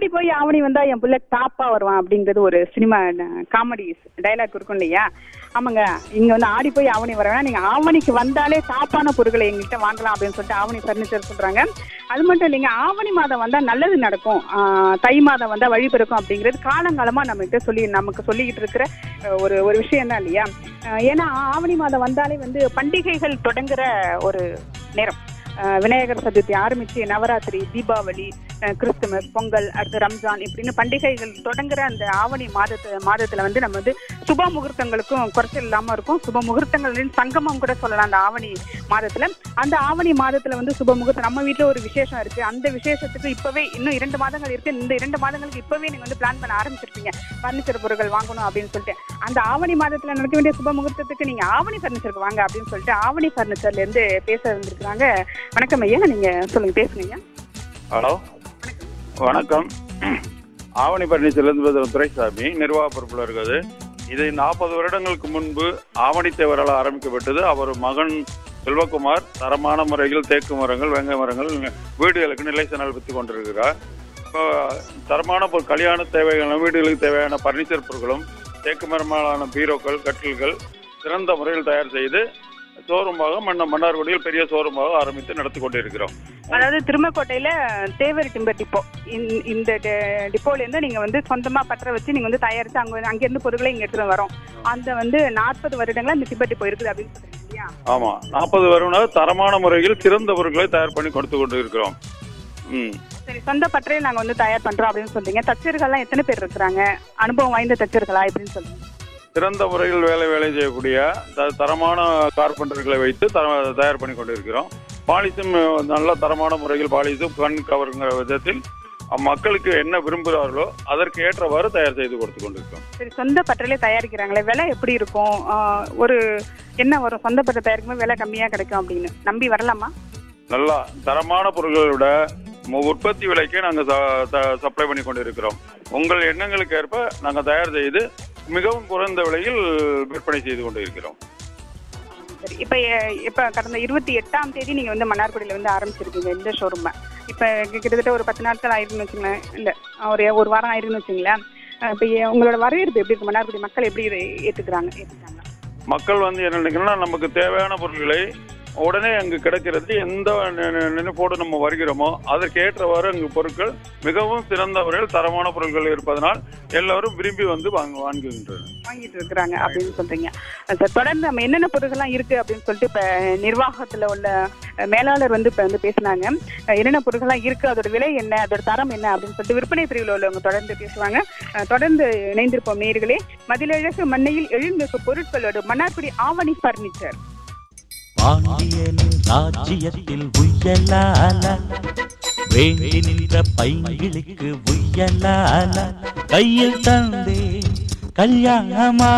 போய் ஆவணி வந்தா என் பிள்ளை டாப்பா வருவான் அப்படிங்கிறது ஒரு சினிமா காமெடி டைலாக் இருக்கும் இல்லையா ஆமாங்க இங்க வந்து ஆடி போய் ஆவணி வர வேணா நீங்க ஆவணிக்கு வந்தாலே டாப்பான பொருட்களை எங்ககிட்ட வாங்கலாம் அப்படின்னு சொல்லிட்டு ஆவணி ஃபர்னிச்சர் சொல்றாங்க அது மட்டும் இல்லைங்க ஆவணி மாதம் வந்தா நல்லது நடக்கும் ஆஹ் தை மாதம் வந்தா வழி பிறக்கும் அப்படிங்கிறது காலங்காலமா நம்ம கிட்ட சொல்லி நமக்கு சொல்லிக்கிட்டு இருக்கிற அஹ், ஒரு ஒரு விஷயம் தான் இல்லையா அஹ், ஏன்னா ஆவணி மாதம் வந்தாலே வந்து பண்டிகைகள் தொடங்குற ஒரு நேரம் அஹ், விநாயகர் சதுர்த்தி ஆரம்பிச்சு நவராத்திரி தீபாவளி அஹ், கிறிஸ்துமஸ் பொங்கல் அடுத்து ரம்ஜான் இப்படின்னு பண்டிகைகள் தொடங்குற அந்த ஆவணி மாதத்து மாதத்துல வந்து நம்ம வந்து சுப முகூர்த்தங்களுக்கும் குறைச்சல் இல்லாம இருக்கும் சுப முகூர்த்தங்களின் சங்கமம் கூட சொல்லலாம் அந்த ஆவணி மாதத்துல அந்த ஆவணி மாதத்துல வந்து சுப முகூர்த்தம் நம்ம வீட்ல ஒரு விசேஷம் இருக்கு அந்த விசேஷத்துக்கு இப்பவே இன்னும் இரண்டு மாதங்கள் இருக்கு இந்த இரண்டு மாதங்களுக்கு இப்பவே நீங்க வந்து பிளான் பண்ண ஆரம்பிச்சிருப்பீங்க ஃபர்னிச்சர் பொருட்கள் வாங்கணும் அப்படின்னு சொல்லிட்டு அந்த ஆவணி மாதத்துல நடக்க வேண்டிய சுப முகூர்த்தத்துக்கு நீங்க ஆவணி ஃபர்னிச்சருக்கு வாங்க அப்படின்னு சொல்லிட்டு ஆவணி ஃபர்னிச்சர்ல இருந்து பேச வந்திருக்காங்க வணக்கம் ஐயா நீங்க சொல்லுங்க பேசுங்க ஐயா ஹலோ வணக்கம் ஆவணி பர்னிச்சர்லேருந்து பேசுகிற துரைசாமி நிர்வாக பொறுப்பில் இருக்குது இது நாற்பது வருடங்களுக்கு முன்பு ஆவணி தேவரால் ஆரம்பிக்கப்பட்டது அவர் மகன் செல்வகுமார் தரமான முறையில் தேக்கு மரங்கள் வெங்கை மரங்கள் வீடுகளுக்கு நிலைசனல் விற்று கொண்டிருக்கிறார் இப்போ தரமான பொருள் கல்யாண தேவையான வீடுகளுக்கு தேவையான பர்னிச்சர் பொருட்களும் தேக்கு மரமாலான பீரோக்கள் கட்டில்கள் சிறந்த முறையில் தயார் செய்து ஷோரூமாக மன்ன மன்னார்குடியில் பெரிய ஷோரூமாக ஆரம்பித்து நடத்தி கொண்டிருக்கிறோம் அதாவது திருமக்கோட்டையில தேவர் டிம்பர் டிப்போ இந்த- இந்த டெ- டிப்போல இருந்து நீங்க வந்து சொந்தமா பற்ற வச்சு நீங்க வந்து தயாரிச்சு அங்க வந்து- அங்கிருந்து பொருட்களை இங்க எடுத்துட்டு வரோம் அந்த வந்து நாற்பது வருடங்களா இந்த டிம்பர் டிப்போ இருக்குது அப்படின்னு சொல்றீங்க இல்லையா ஆமா நாற்பது வருடம் தரமான முறையில் சிறந்த பொருட்களை தயார் பண்ணி கொடுத்து கொண்டு இருக்கிறோம் ம் சரி சொந்த பற்றையை நாங்க வந்து தயார் பண்றோம் அப்படின்னு சொல்றீங்க தச்சர்கள்லாம் எத்தனை பேர் இருக்கிறாங்க அனுபவம் வாய்ந்த தச்சர்களா எப்படின்னு சொல்லுங்க சிறந்த முறையில் வேலை வேலை செய்யக்கூடிய த- தரமான கார்பெண்டர்களை வைத்து தர- தயார் பண்ணி கொண்டு இருக்கிறோம் பாலிசும் நல்ல தரமான முறையில் பாலிசும் கண் கவருங்கிற விதத்தில் மக்களுக்கு என்ன விரும்புகிறார்களோ அதற்கு ஏற்றவாறு தயார் செய்து கொடுத்து கொண்டிருக்கிறோம் சரி சொந்த பற்றையிலே தயாரிக்கிறாங்களே விலை எப்படி இருக்கும் ஆஹ் ஒரு என்ன வரும் சொந்த பற்றை தயாரிக்கும் விலை கம்மியா கிடைக்கும் அப்படின்னு நம்பி வரலாமா நல்லா தரமான பொருட்களை விட மு- உற்பத்தி விலைக்கு நாங்கள் சப்ளை பண்ணி கொண்டிருக்கிறோம் உங்கள் எண்ணங்களுக்கு ஏற்ப நாங்கள் தயார் செய்து மிகவும் குறைந்த விலையில் விற்பனை செய்து கொண்டு இருக்கிறோம் சரி இப்ப எ- இப்ப கடந்த இருபத்தி எட்டாம் தேதி நீங்க வந்து மன்னார்குடியில வந்து ஆரம்பிச்சிருக்கீங்க இந்த ஷோரூம் இப்ப கி- கிட்டத்தட்ட ஒரு பத்து நாட்கள் ஆயிருக்குன்னு வச்சுங்களேன் இல்ல ஒரு ஒரு வாரம் ஆயிருக்குன்னு வச்சுங்களேன் அஹ் இப்ப எ- உங்களோட வரவேற்பு எப்படி இருக்கு மன்னார்குடி மக்கள் எப்படி இதை ஏத்துக்கிறாங்க ஏத்துக்கிறாங்க மக்கள் வந்து என்ன நினைக்கிறோம்னா நமக்கு தேவையான பொருட்களை உடனே அங்கு கிடைக்கிறது எந்த நி- நி- நினைப்போடு நம்ம வருகிறோமோ அதற்கு ஏற்றவாறு அங்கு பொருட்கள் மிகவும் சிறந்த முறையில் தரமான பொருட்கள் இருப்பதனால் எல்லாரும் விரும்பி வந்து வாங்க வாங்குகின்றனர் வாங்கிட்டு இருக்கிறாங்க அப்படின்னு சொல்றீங்க அஹ் சார் தொடர்ந்து நம்ம என்னென்ன பொருட்கள்லாம் இருக்கு அப்படின்னு சொல்லிட்டு இப்ப நிர்வாகத்துல உள்ள அஹ், மேலாளர் வந்து இப்ப வந்து பேசினாங்க அஹ், என்னென்ன பொருட்கள்லாம் இருக்கு அதோட விலை என்ன அதோட தரம் என்ன அப்படின்னு சொல்லிட்டு விற்பனை பிரிவில் உள்ளவங்க தொடர்ந்து பேசுவாங்க அஹ், தொடர்ந்து இணைந்திருப்போம் நேர்களே மதிலழகு மண்ணையில் எழுந்திருக்கும் பொருட்களோடு மன்னார்குடி ஆவணி பர்னிச்சர் பாண்டியனின் ராஜ்யத்தில் உய்யலால வேண்டி நின்ற பைங்கிளுக்கு உய்யலால கையில் தந்தே கல்யாணமா